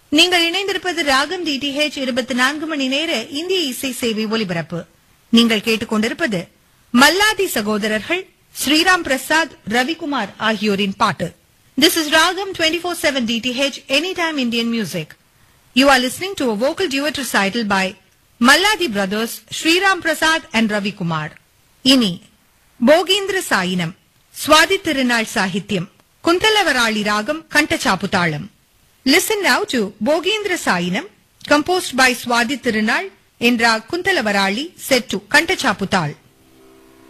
நீங்கள் இணைந்திருப்பது ராகம் டிடிஹெச் இருபத்தி நான்கு மணி நேர இந்திய இசை சேவை ஒலிபரப்பு நீங்கள் கேட்டுக்கொண்டிருப்பது மல்லாதி சகோதரர்கள் ஸ்ரீராம் பிரசாத் ரவிக்குமார் ஆகியோரின் பாட்டு this is Ragam twenty four seven DTH any time Indian music You are listening to a vocal duet recital by Malladi brothers Sriram Prasad and Ravi Kumar. இனி போகீந்திர சாயினம் சுவாதி திருநாள் சாகித்யம் குந்தலவராளி ராகம் கண்டச்சாப்புதாளம் listen now to Bhogeendra Shayinam composed by Swathi Thirunal என்ற Kuntalavarali set கண்டச்சாப்புதாள்